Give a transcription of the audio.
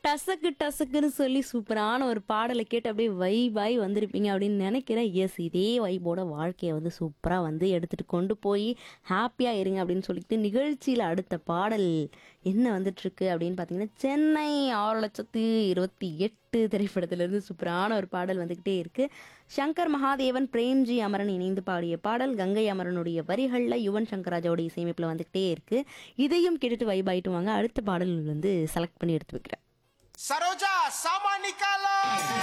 டசக்கு டசக்குன்னு சொல்லி சூப்பரான ஒரு பாடலை கேட்டு அப்படியே வைபாய் வந்திருப்பீங்க அப்படின்னு நினைக்கிறேன் எஸ் இதே வைபோட வாழ்க்கையை வந்து சூப்பராக வந்து எடுத்துகிட்டு கொண்டு போய் ஹாப்பியாக இருங்க அப்படின்னு சொல்லிட்டு நிகழ்ச்சியில் அடுத்த பாடல் என்ன வந்துட்டுருக்கு அப்படின்னு பார்த்தீங்கன்னா சென்னை ஆறு லட்சத்து இருபத்தி எட்டு திரைப்படத்திலிருந்து சூப்பரான ஒரு பாடல் வந்துக்கிட்டே இருக்குது சங்கர் மகாதேவன் பிரேம்ஜி அமரன் இணைந்து பாடிய பாடல் கங்கை அமரனுடைய வரிகளில் யுவன் சங்கர் ராஜாவோட இசையமைப்பில் வந்துக்கிட்டே இருக்குது இதையும் கேட்டுட்டு வைபாயிட்டு வாங்க அடுத்த பாடல் வந்து செலக்ட் பண்ணி எடுத்து வைக்கிறேன் सरोजा सामा निकालो